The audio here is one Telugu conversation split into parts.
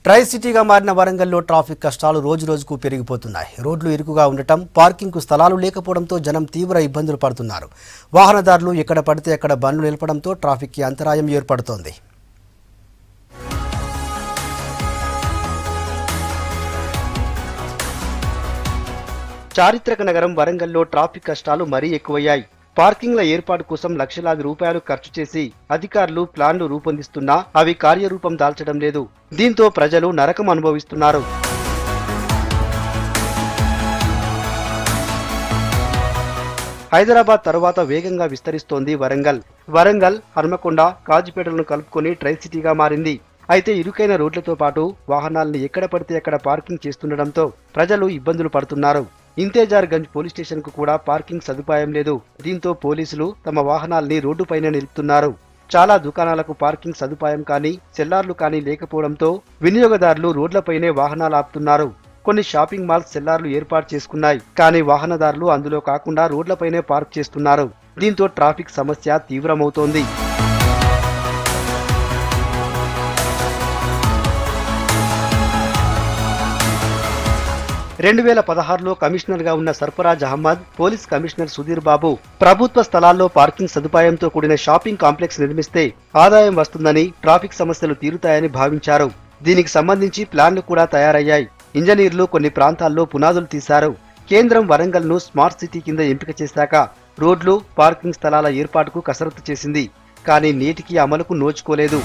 ట్రై సిటీగా మారిన వరంగల్లో ట్రాఫిక్ కష్టాలు రోజు రోజుకు పెరిగిపోతున్నాయి రోడ్లు ఇరుకుగా ఉండటం పార్కింగ్కు స్థలాలు లేకపోవడంతో జనం తీవ్ర ఇబ్బందులు పడుతున్నారు వాహనదారులు ఎక్కడ పడితే అక్కడ బండ్లు నిలపడంతో ట్రాఫిక్కి అంతరాయం ఏర్పడుతోంది చారిత్రక నగరం వరంగల్లో ట్రాఫిక్ కష్టాలు మరీ ఎక్కువయ్యాయి పార్కింగ్ల ఏర్పాటు కోసం లక్షలాది రూపాయలు ఖర్చు చేసి అధికారులు ప్లాన్లు రూపొందిస్తున్నా అవి కార్యరూపం దాల్చడం లేదు దీంతో ప్రజలు నరకం అనుభవిస్తున్నారు హైదరాబాద్ తరువాత వేగంగా విస్తరిస్తోంది వరంగల్ వరంగల్ హన్మకొండ కాజుపేటలను కలుపుకొని ట్రై సిటీగా మారింది అయితే ఇరుకైన రోడ్లతో పాటు వాహనాలను ఎక్కడ పడితే అక్కడ పార్కింగ్ చేస్తుండటంతో ప్రజలు ఇబ్బందులు పడుతున్నారు ఇంతేజార్ గంజ్ పోలీస్ స్టేషన్ కు కూడా పార్కింగ్ సదుపాయం లేదు దీంతో పోలీసులు తమ వాహనాల్ని రోడ్డుపైనే నిలుపుతున్నారు చాలా దుకాణాలకు పార్కింగ్ సదుపాయం కానీ సెల్లార్లు కానీ లేకపోవడంతో వినియోగదారులు రోడ్లపైనే వాహనాలు ఆపుతున్నారు కొన్ని షాపింగ్ మాల్స్ సెల్లార్లు ఏర్పాటు చేసుకున్నాయి కానీ వాహనదారులు అందులో కాకుండా రోడ్లపైనే పార్క్ చేస్తున్నారు దీంతో ట్రాఫిక్ సమస్య తీవ్రమవుతోంది రెండు వేల పదహారులో కమిషనర్గా ఉన్న సర్ఫరాజ్ అహ్మద్ పోలీస్ కమిషనర్ సుధీర్ బాబు ప్రభుత్వ స్థలాల్లో పార్కింగ్ సదుపాయంతో కూడిన షాపింగ్ కాంప్లెక్స్ నిర్మిస్తే ఆదాయం వస్తుందని ట్రాఫిక్ సమస్యలు తీరుతాయని భావించారు దీనికి సంబంధించి ప్లాన్లు కూడా తయారయ్యాయి ఇంజనీర్లు కొన్ని ప్రాంతాల్లో పునాదులు తీశారు కేంద్రం వరంగల్ను స్మార్ట్ సిటీ కింద ఎంపిక చేశాక రోడ్లు పార్కింగ్ స్థలాల ఏర్పాటుకు కసరత్తు చేసింది కానీ నేటికి అమలుకు నోచుకోలేదు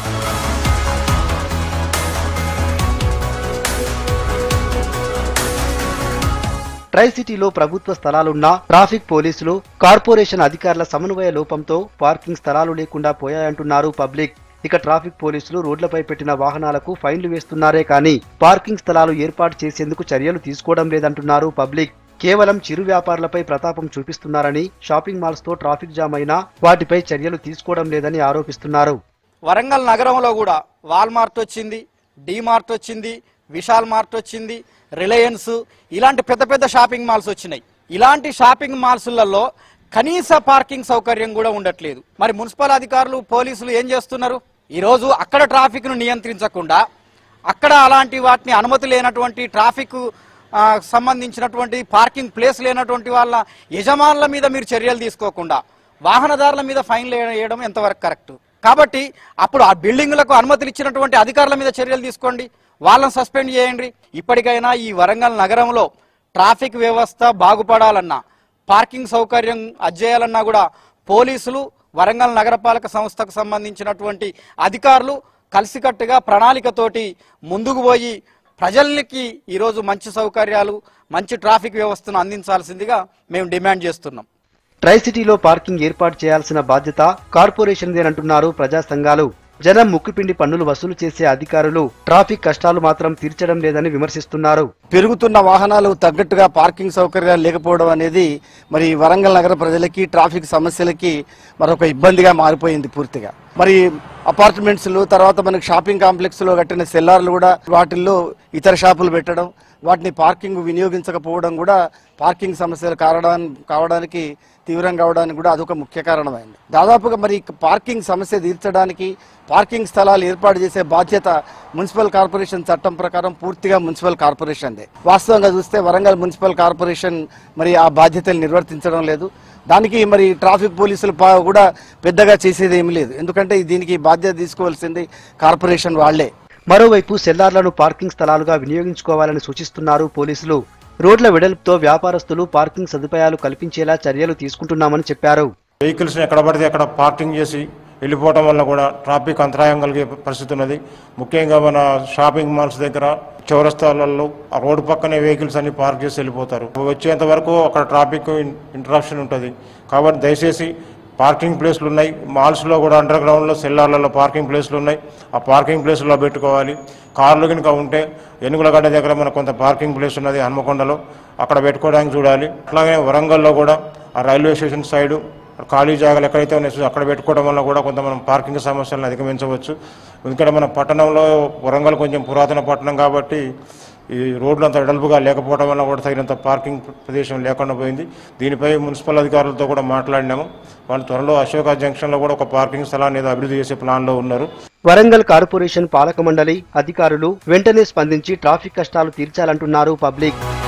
ట్రై సిటీలో ప్రభుత్వ స్థలాలున్నా ట్రాఫిక్ పోలీసులు కార్పొరేషన్ అధికారుల సమన్వయ లోపంతో పార్కింగ్ స్థలాలు లేకుండా పోయాయంటున్నారు పబ్లిక్ ఇక ట్రాఫిక్ పోలీసులు రోడ్లపై పెట్టిన వాహనాలకు ఫైన్లు వేస్తున్నారే కానీ పార్కింగ్ స్థలాలు ఏర్పాటు చేసేందుకు చర్యలు తీసుకోవడం లేదంటున్నారు పబ్లిక్ కేవలం చిరు వ్యాపారులపై ప్రతాపం చూపిస్తున్నారని షాపింగ్ మాల్స్ తో ట్రాఫిక్ జామ్ అయినా వాటిపై చర్యలు తీసుకోవడం లేదని ఆరోపిస్తున్నారు వరంగల్ నగరంలో కూడా వాల్మార్ట్ వచ్చింది మార్ట్ వచ్చింది విశాల్ మార్ట్ వచ్చింది రిలయన్స్ ఇలాంటి పెద్ద పెద్ద షాపింగ్ మాల్స్ వచ్చినాయి ఇలాంటి షాపింగ్ మాల్స్లలో కనీస పార్కింగ్ సౌకర్యం కూడా ఉండట్లేదు మరి మున్సిపల్ అధికారులు పోలీసులు ఏం చేస్తున్నారు ఈరోజు అక్కడ ట్రాఫిక్ ను నియంత్రించకుండా అక్కడ అలాంటి వాటిని అనుమతి లేనటువంటి ట్రాఫిక్ ఆ, సంబంధించినటువంటి పార్కింగ్ ప్లేస్ లేనటువంటి వాళ్ళ యజమానుల మీద మీరు చర్యలు తీసుకోకుండా వాహనదారుల మీద ఫైన్లు వేయడం ఎంతవరకు కరెక్ట్ కాబట్టి అప్పుడు ఆ బిల్డింగులకు అనుమతులు ఇచ్చినటువంటి అధికారుల మీద చర్యలు తీసుకోండి వాళ్ళని సస్పెండ్ చేయండి ఇప్పటికైనా ఈ వరంగల్ నగరంలో ట్రాఫిక్ వ్యవస్థ బాగుపడాలన్నా పార్కింగ్ సౌకర్యం అజ్జేయాలన్నా కూడా పోలీసులు వరంగల్ నగరపాలక సంస్థకు సంబంధించినటువంటి అధికారులు కలిసికట్టుగా ప్రణాళికతోటి ముందుకు పోయి ప్రజలకి ఈరోజు మంచి సౌకర్యాలు మంచి ట్రాఫిక్ వ్యవస్థను అందించాల్సిందిగా మేము డిమాండ్ చేస్తున్నాం ట్రై సిటీలో పార్కింగ్ ఏర్పాటు చేయాల్సిన బాధ్యత కార్పొరేషన్దేనంటున్నారు ప్రజా సంఘాలు జనం ముక్కుపిండి పన్నులు వసూలు చేసే అధికారులు ట్రాఫిక్ కష్టాలు మాత్రం తీర్చడం లేదని విమర్శిస్తున్నారు పెరుగుతున్న వాహనాలు తగ్గట్టుగా పార్కింగ్ సౌకర్యాలు లేకపోవడం అనేది మరి వరంగల్ నగర ప్రజలకి ట్రాఫిక్ సమస్యలకి మరొక ఇబ్బందిగా మారిపోయింది పూర్తిగా మరి అపార్ట్మెంట్స్లు తర్వాత మనకి షాపింగ్ కాంప్లెక్స్ లో కట్టిన సెల్లార్లు కూడా వాటిల్లో ఇతర షాపులు పెట్టడం వాటిని పార్కింగ్ వినియోగించకపోవడం కూడా పార్కింగ్ సమస్యలు కారడం కావడానికి తీవ్రం కావడానికి కూడా అదొక ముఖ్య కారణమైంది దాదాపుగా మరి పార్కింగ్ సమస్య తీర్చడానికి పార్కింగ్ స్థలాలు ఏర్పాటు చేసే బాధ్యత మున్సిపల్ కార్పొరేషన్ చట్టం ప్రకారం పూర్తిగా మున్సిపల్ కార్పొరేషన్దే వాస్తవంగా చూస్తే వరంగల్ మున్సిపల్ కార్పొరేషన్ మరి ఆ బాధ్యతలు నిర్వర్తించడం లేదు దానికి మరి ట్రాఫిక్ పోలీసులు పా- కూడా పెద్దగా చేసేది ఏమీ లేదు ఎందుకంటే దీనికి బాధ్యత తీసుకోవాల్సింది కార్పొరేషన్ వాళ్లే మరోవైపు సెల్లార్లను పార్కింగ్ స్థలాలుగా వినియోగించుకోవాలని సూచిస్తున్నారు పోలీసులు రోడ్ల వెడల్పుతో వ్యాపారస్తులు పార్కింగ్ సదుపాయాలు కల్పించేలా చర్యలు తీసుకుంటున్నామని చెప్పారు వెహికల్స్ ఎక్కడ పడితే అక్కడ పార్కింగ్ చేసి వెళ్ళిపోవటం వల్ల కూడా ట్రాఫిక్ అంతరాయం కలిగే పరిస్థితి ఉన్నది ముఖ్యంగా మన షాపింగ్ మాల్స్ దగ్గర చౌరస్తాలలో ఆ రోడ్డు పక్కనే వెహికల్స్ అన్ని పార్క్ చేసి వెళ్ళిపోతారు వచ్చేంత వరకు అక్కడ ట్రాఫిక్ ఇంటరాక్షన్ ఉంటుంది కాబట్టి దయచేసి పార్కింగ్ ప్లేస్లు ఉన్నాయి మాల్స్లో కూడా అండర్ గ్రౌండ్లో సెల్లార్లలో పార్కింగ్ ప్లేస్లు ఉన్నాయి ఆ పార్కింగ్ ప్లేస్లో పెట్టుకోవాలి కార్లు కనుక ఉంటే ఎనుగులగడ్డ దగ్గర మనకు కొంత పార్కింగ్ ప్లేస్ ఉన్నది హన్మకొండలో అక్కడ పెట్టుకోవడానికి చూడాలి అట్లాగే వరంగల్లో కూడా ఆ రైల్వే స్టేషన్ సైడు ఖాళీ జాగాలు ఎక్కడైతే ఉన్నాయో అక్కడ పెట్టుకోవడం వల్ల కూడా కొంత మనం పార్కింగ్ సమస్యలను అధిగమించవచ్చు ఎందుకంటే మన పట్టణంలో వరంగల్ కొంచెం పురాతన పట్టణం కాబట్టి ఈ రోడ్లు అంత వెడల్పుగా లేకపోవడం వల్ల కూడా తగినంత పార్కింగ్ ప్రదేశం లేకుండా పోయింది దీనిపై మున్సిపల్ అధికారులతో కూడా మాట్లాడినాము వాళ్ళు త్వరలో అశోక జంక్షన్లో కూడా ఒక పార్కింగ్ స్థలాన్ని ఏదో అభివృద్ధి చేసే ప్లాన్లో ఉన్నారు వరంగల్ కార్పొరేషన్ పాలక మండలి అధికారులు వెంటనే స్పందించి ట్రాఫిక్ కష్టాలు తీర్చాలంటున్నారు పబ్లిక్